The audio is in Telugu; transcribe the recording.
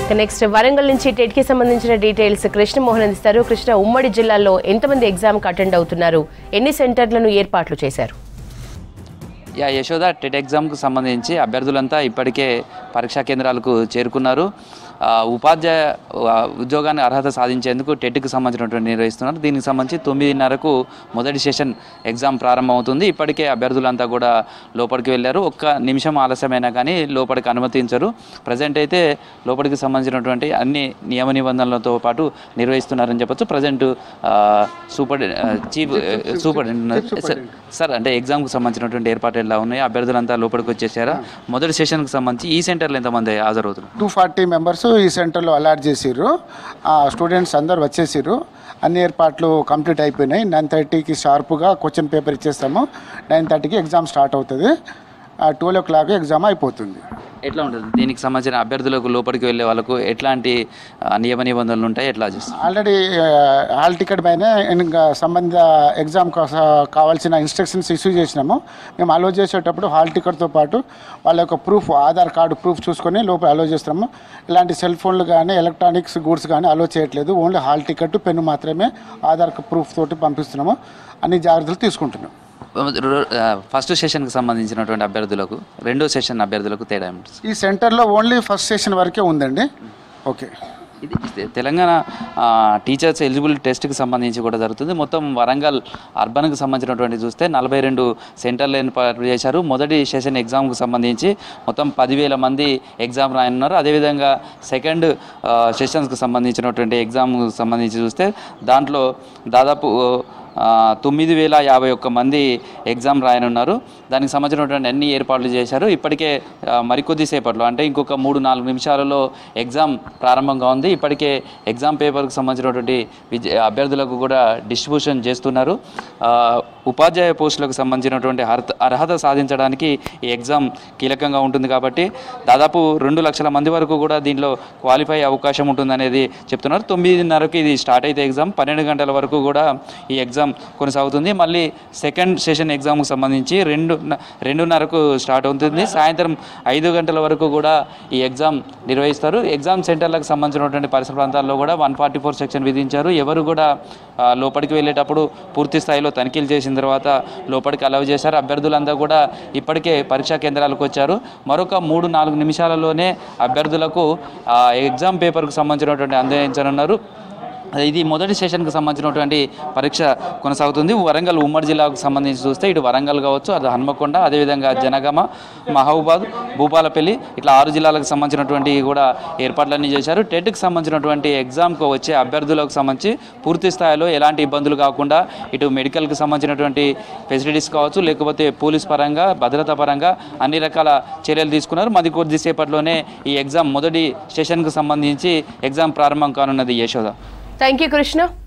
నెక్స్ట్ వరంగల్ నుంచి టెట్ కి సంబంధించిన డీటెయిల్స్ కృష్ణమోహన్ అందిస్తారు కృష్ణ ఉమ్మడి జిల్లాలో ఎంతమంది ఎగ్జామ్ కి అటెండ్ అవుతున్నారు ఎన్ని సెంటర్లను ఏర్పాట్లు చేశారు యా యశోద టెట్ ఎగ్జామ్కు సంబంధించి అభ్యర్థులంతా ఇప్పటికే పరీక్షా కేంద్రాలకు చేరుకున్నారు ఆ, ఉపాధ్యాయ ఆ, ఉద్యోగాన్ని అర్హత సాధించేందుకు టెట్కి సంబంధించినటువంటి నిర్వహిస్తున్నారు దీనికి సంబంధించి తొమ్మిదిన్నరకు మొదటి సెషన్ ఎగ్జామ్ ప్రారంభమవుతుంది ఇప్పటికే అభ్యర్థులంతా కూడా లోపలికి వెళ్ళారు ఒక్క నిమిషం ఆలస్యమైనా కానీ లోపలికి అనుమతించరు ప్రజెంట్ అయితే లోపలికి సంబంధించినటువంటి అన్ని నియమ నిబంధనలతో పాటు నిర్వహిస్తున్నారని చెప్పొచ్చు present super chief super sir అంటే ఎగ్జామ్కి సంబంధించినటువంటి ఏర్పాట్లు ఎలా ఉన్నాయి అభ్యర్థులంతా లోపలికి వచ్చేసారా మొదటి సెషన్కి సంబంధించి ఈ సెంటర్లో ఎంతమంది హాజరవుతున్నారు టూ ఫార్టీ మెంబర్స్ ఈ సెంటర్లో అలాట్ చేసిర్రు ఆ స్టూడెంట్స్ అందరు వచ్చేసిర్రు అన్ని ఏర్పాట్లు కంప్లీట్ అయిపోయినాయి నైన్ థర్టీకి షార్ప్గా క్వశ్చన్ పేపర్ ఇచ్చేస్తాము నైన్ థర్టీకి ఎగ్జామ్ స్టార్ట్ అవుతుంది ట్వెల్వ్ ఓ క్లాక్ ఎగ్జామ్ అయిపోతుంది ఎట్లా ఉంటుంది దీనికి సంబంధించిన అభ్యర్థులకు లోపలికి వెళ్ళే వాళ్ళకు ఎట్లాంటి ఆ, నియమ నిబంధనలు ఉంటాయి ఎట్లా చేస్తారు ఆల్రెడీ హాల్ టికెట్ పైన ఇంకా సంబంధిత ఎగ్జామ్ కావాల్సిన ఇన్స్ట్రక్షన్స్ ఇష్యూ చేసినాము మేము అలో చేసేటప్పుడు హాల్ టికెట్తో పాటు వాళ్ళ యొక్క ప్రూఫ్ ఆధార్ కార్డు ప్రూఫ్ చూసుకొని లోపల అలో చేస్తున్నాము ఇలాంటి సెల్ ఫోన్లు కానీ ఎలక్ట్రానిక్స్ గూడ్స్ కానీ అలో చేయట్లేదు ఓన్లీ హాల్ టికెట్ పెన్ను మాత్రమే ఆధార్ ప్రూఫ్ తోటి పంపిస్తున్నాము అన్ని జాగ్రత్తలు తీసుకుంటున్నాం ఫస్ట్ సెషన్కి సంబంధించినటువంటి అభ్యర్థులకు రెండో సెషన్ అభ్యర్థులకు తేడా ఏమిటి ఈ సెంటర్లో ఓన్లీ ఫస్ట్ సెషన్ వరకే ఉందండి ఓకే ఇది తె- తెలంగాణ ఆ, టీచర్స్ ఎలిజిబుల్ టెస్ట్కి సంబంధించి కూడా జరుగుతుంది మొత్తం వరంగల్ అర్బన్కి సంబంధించినటువంటి చూస్తే నలభై రెండు సెంటర్లు ఏర్పాటు చేశారు మొదటి సెషన్ ఎగ్జామ్కి సంబంధించి మొత్తం పదివేల మంది ఎగ్జామ్ రాయనున్నారు అదేవిధంగా సెకండ్ సెషన్స్కి సంబంధించినటువంటి ఎగ్జామ్కి సంబంధించి చూస్తే దాంట్లో దాదాపు ఆ, తొమ్మిది వేల యాభై ఒక్క మంది ఎగ్జామ్ రాయనున్నారు దానికి సంబంధించినటువంటి అన్ని ఏర్పాట్లు చేశారు ఇప్పటికే ఆ, మరికొద్ది సేపట్లో అంటే ఇంకొక మూడు నాలుగు నిమిషాలలో ఎగ్జామ్ ప్రారంభంగా ఉంది ఇప్పటికే ఎగ్జామ్ పేపర్కి సంబంధించినటువంటి విద్య అభ్యర్థులకు కూడా డిస్ట్రిబ్యూషన్ చేస్తున్నారు ఆ, ఉపాధ్యాయ పోస్టులకు సంబంధించినటువంటి అర్హత అర్హత సాధించడానికి ఈ ఎగ్జామ్ కీలకంగా ఉంటుంది కాబట్టి దాదాపు రెండు లక్షల మంది వరకు కూడా దీనిలో క్వాలిఫై అయ్యే అవకాశం ఉంటుందనేది చెప్తున్నారు తొమ్మిదిన్నరకు ఇది స్టార్ట్ అయితే ఎగ్జామ్ పన్నెండు గంటల వరకు కూడా ఈ ఎగ్జామ్ కొనసాగుతుంది మళ్ళీ సెకండ్ సెషన్ ఎగ్జామ్కి సంబంధించి రెండు రెండున్నరకు స్టార్ట్ అవుతుంది సాయంత్రం ఐదు గంటల వరకు కూడా ఈ ఎగ్జామ్ నిర్వహిస్తారు ఎగ్జామ్ సెంటర్లకు సంబంధించినటువంటి పరిసర ప్రాంతాల్లో కూడా వన్ ఫార్టీ ఫోర్ సెక్షన్ విధించారు ఎవరు కూడా ఆ, లోపలికి వెళ్ళేటప్పుడు పూర్తి స్థాయిలో తనిఖీలు చేసిన తర్వాత లోపలికి అలవ్ చేశారు అభ్యర్థులంతా కూడా ఇప్పటికే పరీక్షా కేంద్రాలకు వచ్చారు మరొక మూడు నాలుగు నిమిషాలలోనే అభ్యర్థులకు ఆ, ఎగ్జామ్ పేపర్కు సంబంధించినటువంటి అందించనున్నారు ఇది మొదటి సెషన్కి సంబంధించినటువంటి పరీక్ష కొనసాగుతుంది వరంగల్ ఉమ్మడి జిల్లాకు సంబంధించి చూస్తే ఇటు వరంగల్ కావచ్చు అది హన్మకొండ అదేవిధంగా జనగామ మహబూబాద్ భూపాలపల్లి ఇట్లా ఆరు జిల్లాలకు సంబంధించినటువంటి కూడా ఏర్పాట్లన్నీ చేశారు టెట్కి సంబంధించినటువంటి ఎగ్జామ్కి వచ్చే అభ్యర్థులకు సంబంధించి పూర్తి స్థాయిలో ఎలాంటి ఇబ్బందులు కాకుండా ఇటు మెడికల్కి సంబంధించినటువంటి ఫెసిలిటీస్ కావచ్చు లేకపోతే పోలీస్ పరంగా భద్రతా పరంగా అన్ని రకాల చర్యలు తీసుకున్నారు మరి కొద్దిసేపట్లోనే ఈ ఎగ్జామ్ మొదటి సెషన్కి సంబంధించి ఎగ్జామ్ ప్రారంభం కానున్నది యశోద థ్యాంక్ యూ కృష్ణ